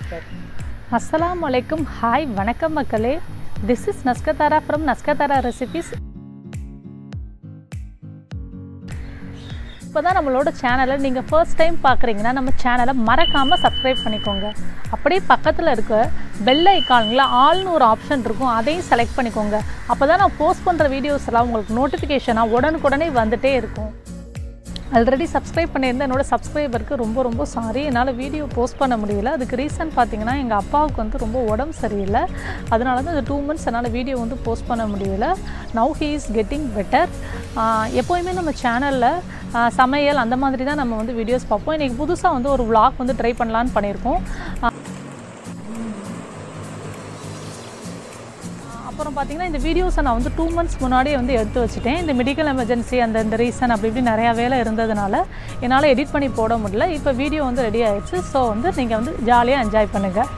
start அஸ்ஸலாமு அலைக்கும் hi வணக்கம் மக்களே this is Naskathara from Naskathara recipes இப்போ தான் நம்மளோட சேனலை நீங்கள் ஃபர்ஸ்ட் டைம் பார்க்குறீங்கன்னா நம்ம சேனலை மறக்காமல் சப்ஸ்கிரைப் பண்ணிக்கோங்க அப்படியே பக்கத்தில் இருக்க பெல் ஐக்கானில் ஆல்னு ஒரு ஆப்ஷன் இருக்கும் அதையும் செலக்ட் பண்ணிக்கோங்க அப்போ தான் நான் போஸ்ட் பண்ணுற வீடியோஸ் எல்லாம் உங்களுக்கு நோட்டிஃபிகேஷனாக உடனுக்குடனே வந்துட்டே இருக்கும் ஆல்ரெடி சப்ஸ்கிரைப் பண்ணியிருந்த என்னோட சப்ஸ்கிரைபருக்கு ரொம்ப ரொம்ப சாரி என்னால் வீடியோ போஸ்ட் பண்ண முடியல அதுக்கு ரீசன் பார்த்தீங்கன்னா எங்கள் அப்பாவுக்கு வந்து ரொம்ப உடம்பு சரியில்லை அதனால தான் இந்த டூ மந்த்ஸ் என்னால் வீடியோ வந்து போஸ்ட் பண்ண முடியல now he is getting better எப்போயுமே நம்ம சேனலில் சமையல் அந்த மாதிரி தான் நம்ம வந்து வீடியோஸ் பார்ப்போம் இன்றைக்கி புதுசாக வந்து ஒரு vlog வந்து ட்ரை பண்ணலான்னு பண்ணியிருக்கோம் அப்புறம் பார்த்தீங்கன்னா இந்த வீடியோஸை நான் வந்து டூ மந்த்ஸ் முன்னாடியே வந்து எடுத்து வச்சுட்டேன் இந்த மெடிக்கல் எமர்ஜென்சி அந்த இந்த ரீசன் அப்படி இப்படி நிறையா வேலை இருந்ததுனால என்னால் எடிட் பண்ணி போட முடியல இப்போ வீடியோ வந்து ரெடி ஆயிடுச்சு ஸோ வந்து நீங்கள் வந்து ஜாலியாக என்ஜாய் பண்ணுங்கள்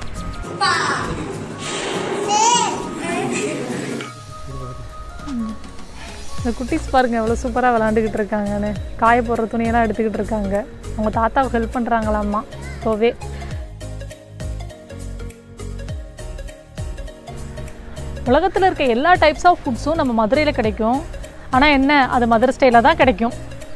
இந்த குட்டீஸ் பாருங்க எவ்வளோ சூப்பராக விளாண்டுக்கிட்டு இருக்காங்கன்னு காய போடுற துணியெல்லாம் எடுத்துக்கிட்டு இருக்காங்க அவங்க தாத்தாவுக்கு ஹெல்ப் பண்ணுறாங்களாம்மா இப்போவே உலகத்தில் இருக்க எல்லா டைப்ஸ் ஆஃப் ஃபுட்ஸும் நம்ம மதுரையில் கிடைக்கும் ஆனால் என்ன அது மதுரை ஸ்டைலில் தான் கிடைக்கும்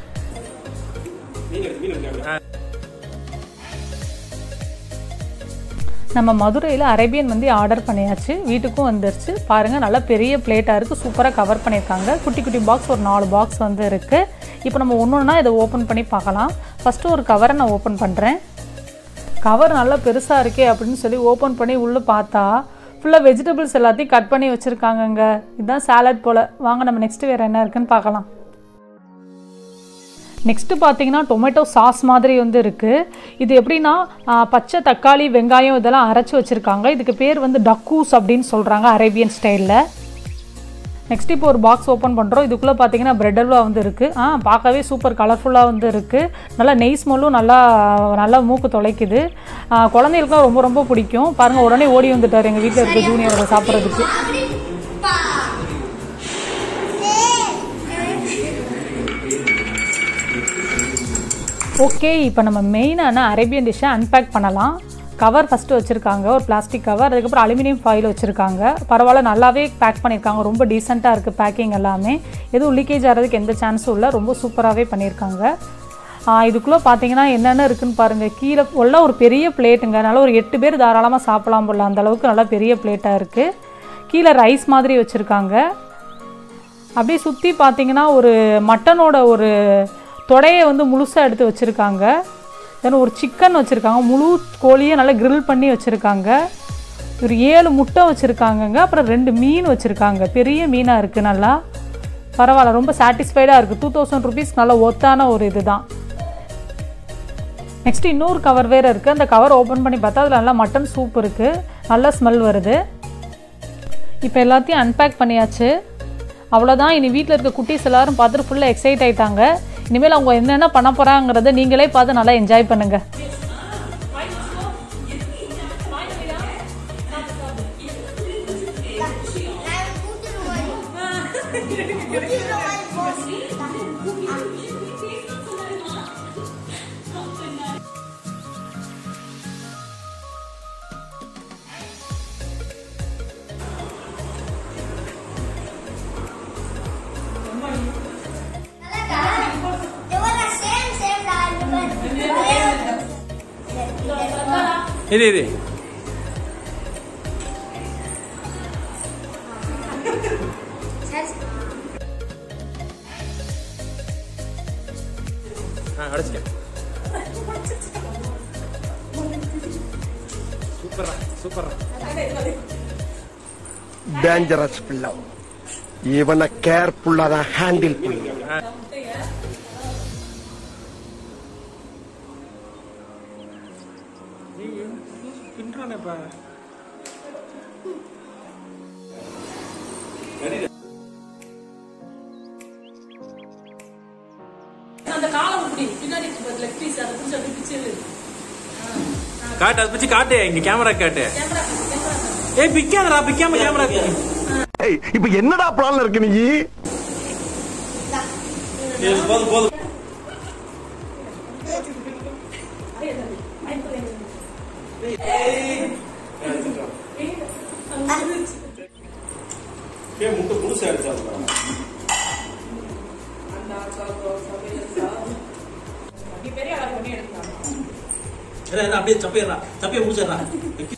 நம்ம மதுரையில் அரேபியன் வந்து ஆர்டர் பண்ணியாச்சு வீட்டுக்கும் வந்துருச்சு பாருங்கள் நல்லா பெரிய பிளேட்டாக இருக்குது சூப்பராக கவர் பண்ணியிருக்காங்க குட்டி குட்டி பாக்ஸ் ஒரு நாலு பாக்ஸ் வந்து இருக்குது இப்போ நம்ம ஒன்று ஒன்றா இதை ஓப்பன் பண்ணி பார்க்கலாம் ஃபஸ்ட்டு ஒரு கவரை நான் ஓப்பன் பண்ணுறேன் கவர் நல்லா பெருசாக இருக்கே அப்படின்னு சொல்லி ஓப்பன் பண்ணி உள்ளே பார்த்தா ஃபுல்லாக வெஜிடபிள்ஸ் எல்லாத்தையும் கட் பண்ணி வச்சுருக்காங்கங்க இதுதான் சாலட் போல் வாங்க நம்ம நெக்ஸ்ட்டு வேறு என்ன இருக்குன்னு பார்க்கலாம் நெக்ஸ்ட்டு பார்த்தீங்கன்னா டொமேட்டோ சாஸ் மாதிரி வந்து இருக்குது இது எப்படின்னா ஆ, பச்சை தக்காளி வெங்காயம் இதெல்லாம் அரைச்சி வச்சுருக்காங்க இதுக்கு பேர் வந்து டக்கூஸ் அப்படின்னு சொல்கிறாங்க அரேபியன் ஸ்டைலில் நெக்ஸ்ட் இப்போ ஒரு பாக்ஸ் ஓப்பன் பண்ணுறோம் இதுக்குள்ளே பார்த்தீங்கன்னா பிரெட் அல்வா வந்து இருக்குது ஆ பார்க்கவே சூப்பர் கலர்ஃபுல்லாக வந்து இருக்குது நல்லா நெய் ஸ்மெல்லும் நல்லா நல்லா மூக்கு தொலைக்குது ஆ, குழந்தைகளுக்குலாம் ரொம்ப ரொம்ப பிடிக்கும் பாருங்கள் உடனே ஓடி வந்துட்டார் எங்கள் வீட்டில் இருக்க ஜூனியரோட சாப்பிட்றதுக்கு ஓகே இப்போ நம்ம மெயினான அரேபியன் டிஷ்ஷை அன்பேக் பண்ணலாம் கவர் ஃபஸ்ட்டு வச்சுருக்காங்க ஒரு பிளாஸ்டிக் கவர் அதுக்கப்புறம் அலுமினியம் ஃபாயில் வச்சுருக்காங்க பரவாயில்ல நல்லாவே பேக் பண்ணியிருக்காங்க ரொம்ப டீசெண்டாக இருக்குது பேக்கிங் எல்லாமே எதுவும் லீக்கேஜ் ஆகிறதுக்கு எந்த சான்ஸும் இல்லை ரொம்ப சூப்பராகவே பண்ணியிருக்காங்க இதுக்குள்ளே பார்த்தீங்கன்னா என்னென்ன இருக்குன்னு பாருங்கள் கீழே உள்ள ஒரு பெரிய பிளேட்டுங்க நல்லா ஒரு எட்டு பேர் தாராளமாக சாப்பிடலாம் போல அந்த அளவுக்கு நல்லா பெரிய பிளேட்டாக இருக்குது கீழே ரைஸ் மாதிரி வச்சுருக்காங்க அப்படியே சுற்றி பார்த்தீங்கன்னா ஒரு மட்டனோட ஒரு தொடையை வந்து முழுசாக எடுத்து வச்சுருக்காங்க தென் ஒரு சிக்கன் வச்சுருக்காங்க முழு கோழியை நல்லா grill பண்ணி வச்சுருக்காங்க ஒரு ஏழு முட்டை வச்சுருக்காங்கங்க அப்புறம் ரெண்டு மீன் வச்சுருக்காங்க பெரிய மீனாக இருக்குது நல்லா பரவாயில்ல ரொம்ப சாட்டிஸ்ஃபைடாக இருக்குது டூ தௌசண்ட் ருபீஸ் நல்ல ஒத்தான ஒரு இதுதான் நெக்ஸ்ட் இன்னொரு கவர் வேறு இருக்குது அந்த கவர் ஓப்பன் பண்ணி பார்த்தா அதில் நல்லா மட்டன் சூப் இருக்குது நல்ல ஸ்மெல் வருது இப்போ எல்லாத்தையும் அன்பேக் பண்ணியாச்சு அவ்வளோதான் இனி வீட்டில் இருக்க குட்டீஸ் எல்லாரும் பார்த்துட்டு ஃபுல்லாக எக்ஸைட் ஆயிட்டாங்க இனிமேல் அவங்க என்னென்ன பண்ண போகிறாங்கிறத நீங்களே பார்த்து நல்லா என்ஜாய் பண்ணுங்க இது இது ஆ அடைச்சிட்டேன் சூப்பர்ரா சூப்பர்ரா டேஞ்சரஸ் பிள்ளை இவனை கேர்ஃபுல்லா தான் ஹேண்டில் பண்ணணும் பின்றானேப்பா காட்டு அதை பிடிச்சி காட்டு இங்க கேமரா காட்டு ஏய் பிக்காதடா பிக்காம கேமரா ஏய் இப்ப என்னடா பிளான்ல இருக்கு நீ போதும் போதும் Hey, ஏ முட்டை புதுசா அடிச்சா அப்படியே சப்பையா சப்பையை முடிச்சிடறான்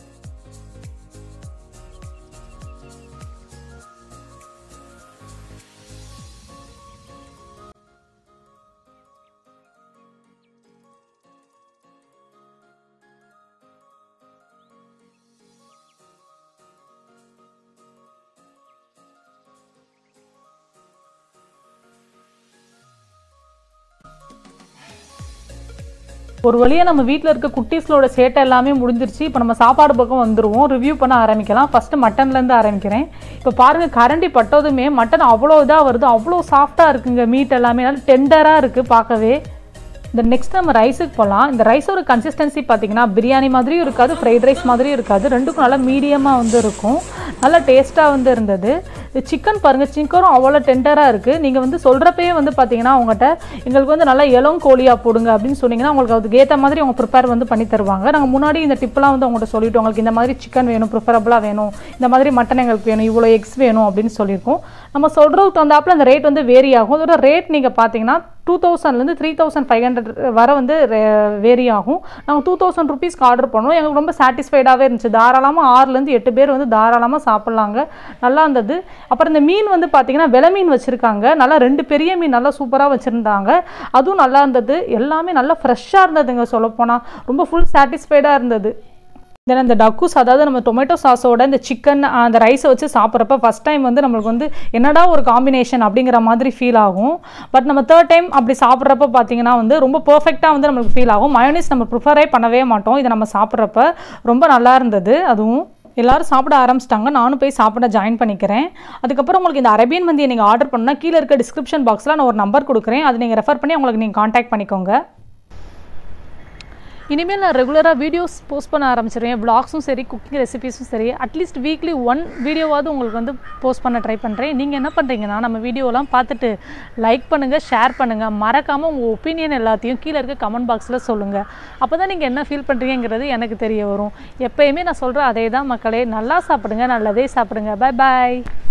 ஒரு வழியாக நம்ம வீட்டில் இருக்க குட்டீஸ்களோட சேட்டை எல்லாமே முடிஞ்சிருச்சு இப்போ நம்ம சாப்பாடு பக்கம் வந்துருவோம் ரிவ்யூ பண்ண ஆரம்பிக்கலாம் ஃபஸ்ட்டு மட்டன்லேருந்து ஆரம்பிக்கிறேன் இப்போ பாருங்கள் கரண்டி பட்டதுமே மட்டன் அவ்வளோ இதாக வருது அவ்வளோ சாஃப்டாக இருக்குங்க மீட் எல்லாமே நல்லா டெண்டராக இருக்குது பார்க்கவே இந்த நெக்ஸ்ட் நம்ம ரைஸுக்கு போகலாம் இந்த ரைஸோட கன்சிஸ்டன்சி பார்த்தீங்கன்னா பிரியாணி மாதிரியும் இருக்காது ஃப்ரைட் ரைஸ் மாதிரியும் இருக்காது ரெண்டுக்கும் நல்லா மீடியமாக வந்து இருக்கும் நல்லா டேஸ்ட்டாக வந்து இருந்தது சிக்கன் பாருங்கள் சிக்கனும் அவ்வளோ டெண்டராக இருக்குது நீங்கள் வந்து சொல்கிறப்பயே வந்து பார்த்தீங்கன்னா அவங்ககிட்ட எங்களுக்கு வந்து நல்லா இளம் கோழியாக போடுங்க அப்படின்னு சொன்னீங்கன்னா உங்களுக்கு அதுக்கு ஏற்ற மாதிரி அவங்க ப்ரிப்பேர் வந்து பண்ணி தருவாங்க நாங்கள் முன்னாடி இந்த டிப்லாம் வந்து அவங்கள்ட்ட சொல்லிட்டோம் உங்களுக்கு இந்த மாதிரி சிக்கன் வேணும் ப்ரிஃபரபுளாக வேணும் இந்த மாதிரி மட்டன் எங்களுக்கு வேணும் இவ்வளோ எக்ஸ் வேணும் அப்படின்னு சொல்லியிருக்கோம் நம்ம சொல்கிறதுக்கு தந்தாப்புல அந்த ரேட் வந்து வேரி ஆகும் அதோட ரேட் நீங்கள் பார்த்தீங்கன்னா டூ தௌசண்ட்லேருந்து த்ரீ தௌசண்ட் ஃபைவ் ஹண்ட்ரட் வர வந்து வேரி ஆகும் நாங்கள் டூ தௌசண்ட் ருபீஸ்க்கு ஆர்டர் பண்ணோம் எங்களுக்கு ரொம்ப சாட்டிஸ்ஃபைடாகவே இருந்துச்சு தாராளமாக ஆறுலேருந்து எட்டு பேர் வந்து தாராளமாக சாப்பிட்லாங்க நல்லா இருந்தது அப்புறம் இந்த மீன் வந்து பார்த்தீங்கன்னா விலை மீன் வச்சுருக்காங்க நல்லா ரெண்டு பெரிய மீன் நல்லா சூப்பராக வச்சுருந்தாங்க அதுவும் நல்லா இருந்தது எல்லாமே நல்லா ஃப்ரெஷ்ஷாக இருந்ததுங்க சொல்லப்போனால் ரொம்ப ஃபுல் சாட்டிஸ்ஃபைடாக இருந்தது தென் அந்த டக்கூஸ் அதாவது நம்ம டொமேட்டோ சாஸோட இந்த சிக்கன் அந்த ரைஸை வச்சு சாப்பிட்றப்ப ஃபஸ்ட் டைம் வந்து நம்மளுக்கு வந்து என்னடா ஒரு காம்பினேஷன் அப்படிங்கிற மாதிரி ஃபீல் ஆகும் பட் நம்ம தேர்ட் டைம் அப்படி சாப்பிட்றப்ப பார்த்தீங்கன்னா வந்து ரொம்ப பர்ஃபெக்டாக வந்து நம்மளுக்கு ஃபீல் ஆகும் மயோனிஸ் நம்ம ப்ரிஃபரே பண்ணவே மாட்டோம் இதை நம்ம சாப்பிட்றப்ப ரொம்ப நல்லா இருந்தது அதுவும் எல்லாரும் சாப்பிட ஆரம்பிச்சிட்டாங்க நானும் போய் சாப்பிட ஜாயின் பண்ணிக்கிறேன் அதுக்கப்புறம் உங்களுக்கு இந்த அரேபியன் மந்தியை நீங்கள் ஆர்டர் பண்ணால் கீழே இருக்க டிஸ்கிரிப்ஷன் பாக்ஸில் நான் ஒரு நம்பர் கொடுக்குறேன் அதை நீங்கள் ரெஃபர் பண்ணி உங்களுக்கு நீங்கள் காண்டாக்ட் பண்ணிக்கோங்க இனிமேல் நான் ரெகுலராக வீடியோஸ் போஸ்ட் பண்ண ஆரம்பிச்சிருவேன் vlogsம் சரி குக்கிங் ரெசிபீஸும் சரி அட்லீஸ்ட் வீக்லி ஒன் வீடியோவாவது உங்களுக்கு வந்து போஸ்ட் பண்ண ட்ரை பண்ணுறேன் நீங்கள் என்ன பண்ணுறீங்கன்னா நம்ம வீடியோலாம் பார்த்துட்டு லைக் பண்ணுங்கள் ஷேர் பண்ணுங்கள் மறக்காமல் உங்கள் ஒப்பீனியன் எல்லாத்தையும் கீழே இருக்க கமெண்ட் பாக்ஸில் சொல்லுங்கள் அப்போ தான் நீங்கள் என்ன ஃபீல் பண்ணுறீங்கிறது எனக்கு தெரிய வரும் எப்பயுமே நான் சொல்கிற அதே தான் மக்களே நல்லா சாப்பிடுங்க நல்லதே சாப்பிடுங்க பை பாய்